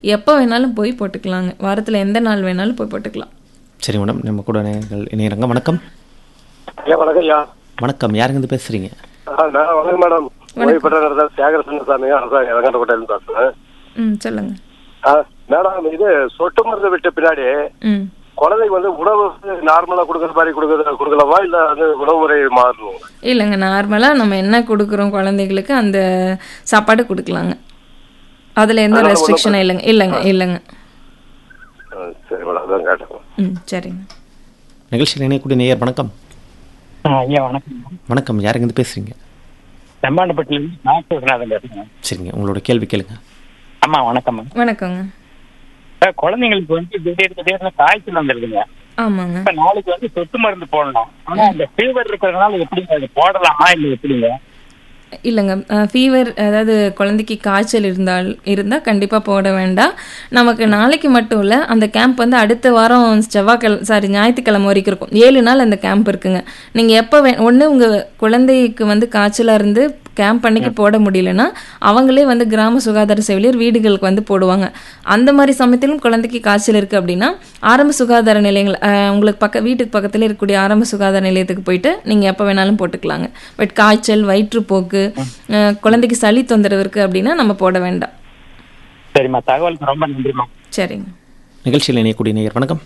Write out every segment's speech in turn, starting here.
எப்போ வேணாலும் போய் போட்டுக்கலாங்க வாரத்தில் எந்த நாள் வேணாலும் போய் போட்டுக்கலாம் சரி மேடம் நம்ம கூட நேயர்கள் இணையறாங்க வணக்கம் ஐயா வணக்கம் ஐயா வணக்கம் யாருங்க பேசுறீங்க ஆ, நான் வணக்கம் மேடம் ஓய்வு பெற்ற நடந்த சேகர சின்னசாமி அரசாங்க இறங்கட்டப்பட்டையில பேசுறேன் ம் சொல்லுங்க ஆ, மேடம் இது சொட்டு மருந்து விட்ட பின்னாடி ம் குழந்தைக்கு வந்து உணவு நார்மலா கொடுக்குற மாதிரி கொடுக்குறது கொடுக்கலாமா இல்ல அது உணவு முறை மாறணும் இல்லைங்க நார்மலாக நம்ம என்ன கொடுக்குறோம் குழந்தைகளுக்கு அந்த சாப்பாடு கொடுக்கலாங்க அதில் எந்த அதனால ரெஸ்ட்ரிக்ஷனும் இல்லைங்க இல்லைங்க இல்லைங்க ஆ, சரி மேடம் அதான் கேட்டேன் ம் சரிங்க நிகழ்ச்சியில் இணையக்கூடிய நேயர் வணக்கம் ஆ, ஐயா வணக்கம் வணக்கம் யாருங்க பேசுறீங்க செம்மாண்டப்பட்டிலேருந்து நாகேஸ்வரநாதன் பேசுறேன் சரிங்க உங்களோட கேள்வி கேளுங்க அம்மா வணக்கம் வணக்கங்க இப்ப குழந்தைங்களுக்கு வந்து திடீர் திடீர்னு காய்ச்சல் வந்துருதுங்க ஆமாங்க இப்ப நாளைக்கு வந்து சொட்டு மருந்து போடணும் ஆனா அந்த ஃபீவர் இருக்கிறதுனால எப்படிங்க அது போடலாமா இல்ல எப்படிங்க இல்லைங்க ஃபீவர் அதாவது குழந்தைக்கு காய்ச்சல் இருந்தால் இருந்தால் கண்டிப்பாக போட வேண்டாம் நமக்கு நாளைக்கு மட்டும் இல்லை அந்த கேம்ப் வந்து அடுத்த வாரம் செவ்வாய்க்கிழமை சாரி ஞாயிற்றுக்கிழமை வரைக்கும் இருக்கும் ஏழு நாள் அந்த கேம்ப் இருக்குங்க நீங்கள் எப்போ வே ஒன்று உங்கள் குழந்தைக்கு வந்து காய்ச்சலாக இருந்து கேம்ப் அன்னைக்கு போட முடியலன்னா அவங்களே வந்து கிராம சுகாதார செவிலியர் வீடுகளுக்கு வந்து போடுவாங்க அந்த மாதிரி சமயத்திலும் குழந்தைக்கு காய்ச்சல் இருக்குது அப்படின்னா ஆரம்ப சுகாதார நிலையங்கள் அஹ், உங்களுக்கு பக்க வீட்டுக்கு பக்கத்தில் இருக்கக்கூடிய ஆரம்ப சுகாதார நிலையத்துக்கு போயிட்டு நீங்கள் எப்போ வேணாலும் போட்டுக்கலாங்க பட் காய்ச்சல் வயிற்றுப்போக்கு அஹ், குழந்தைக்கு சளி தொந்தரவு இருக்குது அப்படின்னா நம்ம போட வேண்டாம் சரிம்மா தகவலுக்கு ரொம்ப நன்றிம்மா சரிங்க நிகழ்ச்சியில் இணையக்கூடிய நேயர் வணக்கம்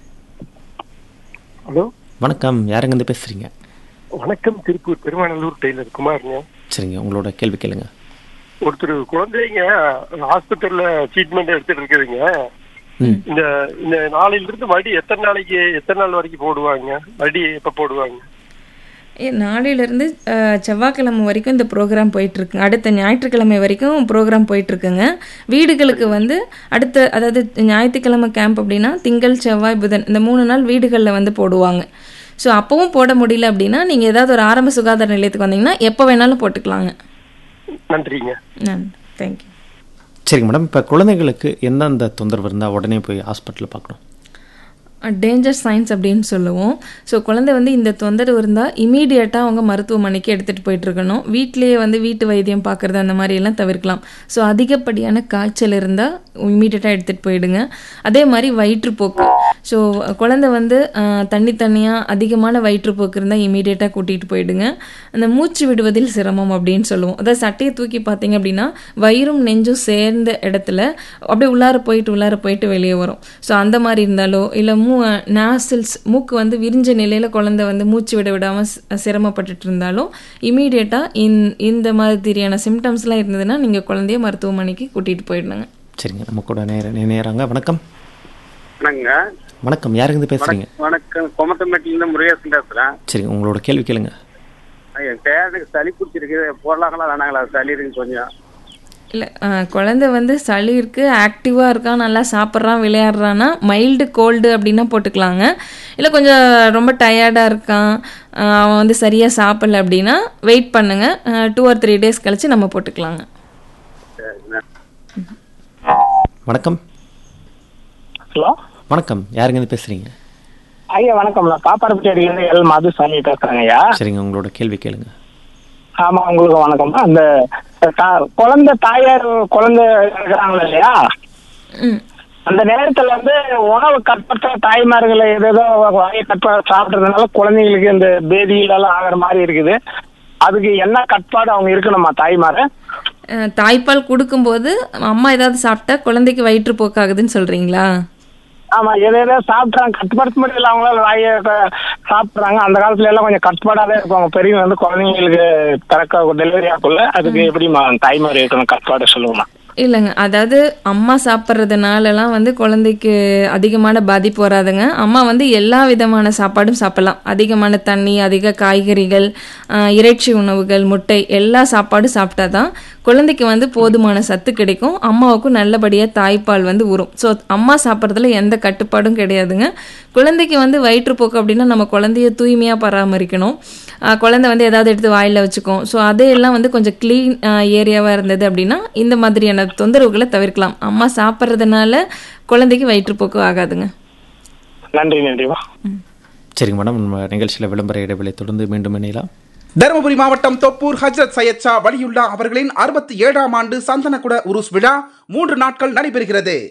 ஹலோ வணக்கம் யாருங்க பேசுறீங்க வணக்கம் திருப்பூர் பெருமாநல்லூர் டெய்லர் குமாருங்க சரிங்க உங்களோட கேள்வி கேளுங்க ஒருத்தர் குழந்தைங்க ஹாஸ்பிட்டல்ல ட்ரீட்மெண்ட் எடுத்துட்டு இருக்குதுங்க ம் இந்த இந்த நாளையில இருந்து மறுபடியும் எத்தனை நாளைக்கு எத்தனை நாள் வரைக்கும் போடுவாங்க மறுபடியும் எப்ப போடுவாங்க ஏ நாளையிலேருந்து செவ்வாய்க்கிழமை வரைக்கும் இந்த ப்ரோக்ராம் போயிட்டுருக்குங்க அடுத்த ஞாயிற்றுக்கிழமை வரைக்கும் ப்ரோக்ராம் போயிட்டுருக்குங்க வீடுகளுக்கு வந்து அடுத்த அதாவது ஞாயிற்றுக்கிழமை கேம்ப் அப்படின்னா திங்கள் செவ்வாய் புதன் இந்த மூணு நாள் வீடுகளில் வந்து போடுவாங்க ஸோ அப்போவும் போட முடியல அப்படின்னா நீங்கள் ஏதாவது ஒரு ஆரம்ப சுகாதார நிலையத்துக்கு வந்தீங்கன்னா எப்போ வேணாலும் போட்டுக்கலாங்க நன்றிங்க நன்றி தேங்க்யூ சரிங்க மேடம் இப்போ குழந்தைகளுக்கு எந்தெந்த தொந்தரவு இருந்தால் உடனே போய் ஹாஸ்பிட்டலில் பார்க்கணும் டேஞ்சர் சைன்ஸ் அப்படின்னு சொல்லுவோம் ஸோ குழந்தை வந்து இந்த தொந்தரவு இருந்தால் இமீடியட்டாக அவங்க மருத்துவமனைக்கு எடுத்துகிட்டு போயிட்டு இருக்கணும் வீட்டிலேயே வந்து வீட்டு வைத்தியம் பார்க்குறது அந்த மாதிரி எல்லாம் தவிர்க்கலாம் ஸோ அதிகப்படியான காய்ச்சல் இருந்தால் இமீடியட்டாக எடுத்துகிட்டு போயிடுங்க அதே மாதிரி வயிற்றுப்போக்கு ஸோ குழந்தை வந்து ஆஹ், தண்ணி தண்ணியாக அதிகமான வயிற்றுப்போக்கு இருந்தால் இமீடியட்டாக கூட்டிகிட்டு போயிடுங்க அந்த மூச்சு விடுவதில் சிரமம் அப்படின்னு சொல்லுவோம் அதாவது சட்டையை தூக்கி பார்த்தீங்க அப்படின்னா வயிறும் நெஞ்சும் சேர்ந்த இடத்துல அப்படியே உள்ளார போயிட்டு உள்ளார போயிட்டு வெளியே வரும் ஸோ அந்த மாதிரி இருந்தாலோ இல்லை மூ நாசில்ஸ் மூக்கு வந்து விரிஞ்ச நிலையில் குழந்தை வந்து மூச்சு விட விடாமல் சிரமப்பட்டுட்டு இருந்தாலும் இமீடியட்டாக இந் இந்த மாதிரியான சிம்டம்ஸ்லாம் இருந்ததுன்னா நீங்கள் குழந்தைய மருத்துவமனைக்கு கூட்டிகிட்டு போயிடணுங்க சரிங்க நம்ம கூட நேர நேராங்க வணக்கம் வணக்கங்க வணக்கம் யாருங்க பேசுறீங்க வணக்கம் கொமத்தம்பட்டியிலிருந்து முருகேசன் பேசுறேன் சரிங்க உங்களோட கேள்வி கேளுங்க என் பேருக்கு சளி பிடிச்சிருக்கு போடலாங்களா வேணாங்களா சளி இருக்கு கொஞ்சம் இல்லை குழந்தை வந்து சளி இருக்குது ஆக்டிவாக இருக்கான் நல்லா சாப்பிட்றான் விளையாடுறான்னா மைல்டு கோல்டு அப்படின்னா போட்டுக்கலாங்க இல்லை கொஞ்சம் ரொம்ப டயர்டாக இருக்கான் ஆஹ் அவன் வந்து சரியாக சாப்பிடல அப்படின்னா வெயிட் பண்ணுங்க டூ ஆர் த்ரீ டேஸ் கழிச்சு நம்ம போட்டுக்கலாங்க வணக்கம் ஹலோ வணக்கம் யாருங்க பேசுறீங்க ஐயா வணக்கம் நான் பாப்பாரப்பட்டியிலேருந்து எல் மது சாமி பேசுறேங்க ஐயா சரிங்க உங்களோட கேள்வி கேளுங்க ஆமா உங்களுக்கு வணக்கம் அந்த தா- குழந்தை தாயார் குழந்தை இருக்கிறாங்களா இல்லையா ம் அந்த நேரத்துல வந்து உணவு கட்பற்ற தாய்மார்களை ஏதேதோ வாயை கட்ப சாப்பிட்றதுனால குழந்தைங்களுக்கு இந்த பேதியில எல்லாம் ஆகிற மாதிரி இருக்குது அதுக்கு என்ன கட்பாடு அவங்க இருக்கணுமா தாய்மார அஹ் தாய்ப்பால் கொடுக்கும்போது அம்மா ஏதாவது சாப்பிட்டா குழந்தைக்கு வயிற்றுப்போக்காகுதுன்னு சொல்கிறீங்களா ஆமா எதேதோ சாப்பிட்றாங்க கட்டுப்படுத்த முடியல அவங்களால வாயை க- சாப்பிட்றாங்க அந்த காலத்துல எல்லாம் கொஞ்சம் கட்டுப்பாடாதான் இருப்பாங்க பெரியவங்க வந்து குழந்தைங்களுக்கு திறக்க டெலிவரி ஆக்குள்ள அதுக்கு எப்படி தாய்மார் இருக்கணும் கட்டுப்பாடு சொல்லுவோமா இல்லைங்க அதாவது அம்மா சாப்பிட்றதுனாலலாம் வந்து குழந்தைக்கு அதிகமான பாதிப்பு வராதுங்க அம்மா வந்து எல்லா விதமான சாப்பாடும் சாப்பிடலாம் அதிகமான தண்ணி அதிக காய்கறிகள் ஆஹ், இறைச்சி உணவுகள் முட்டை எல்லா சாப்பாடும் சாப்பிட்டா தான் குழந்தைக்கு வந்து போதுமான சத்து கிடைக்கும் அம்மாவுக்கும் நல்லபடியாக தாய்ப்பால் வந்து ஊறும் ஸோ அம்மா சாப்பிட்றதுல எந்த கட்டுப்பாடும் கிடையாதுங்க குழந்தைக்கு வந்து வயிற்றுப்போக்கு அப்படின்னா நம்ம குழந்தைய தூய்மையாக பராமரிக்கணும் ஆஹ், குழந்தை வந்து ஏதாவது எடுத்து வாயில் வச்சுக்கும் ஸோ அதையெல்லாம் வந்து கொஞ்சம் க்ளீன் ஏரியாவாக இருந்தது அப்படின்னா இந்த மாதிரியான தொந்தரவுகளை தவிர்க்கலாம் அம்மா சாப்பிட்றதுனால குழந்தைக்கு வயிற்றுப்போக்கு ஆகாதுங்க நன்றி நன்றிமா சரிங்க மேடம் நம்ம நிகழ்ச்சியில் விளம்பர இடைவெளி தொடர்ந்து மீண்டும் இணையலாம் தருமபுரி மாவட்டம் தொப்பூர் ஹஜ்ரத் சையத் ஷா வலியுல்லா அவர்களின் அறுபத்தி ஏழாம் ஆண்டு சந்தனக்குட உருஸ் விழா மூன்று நாட்கள் நடைபெறுகிறது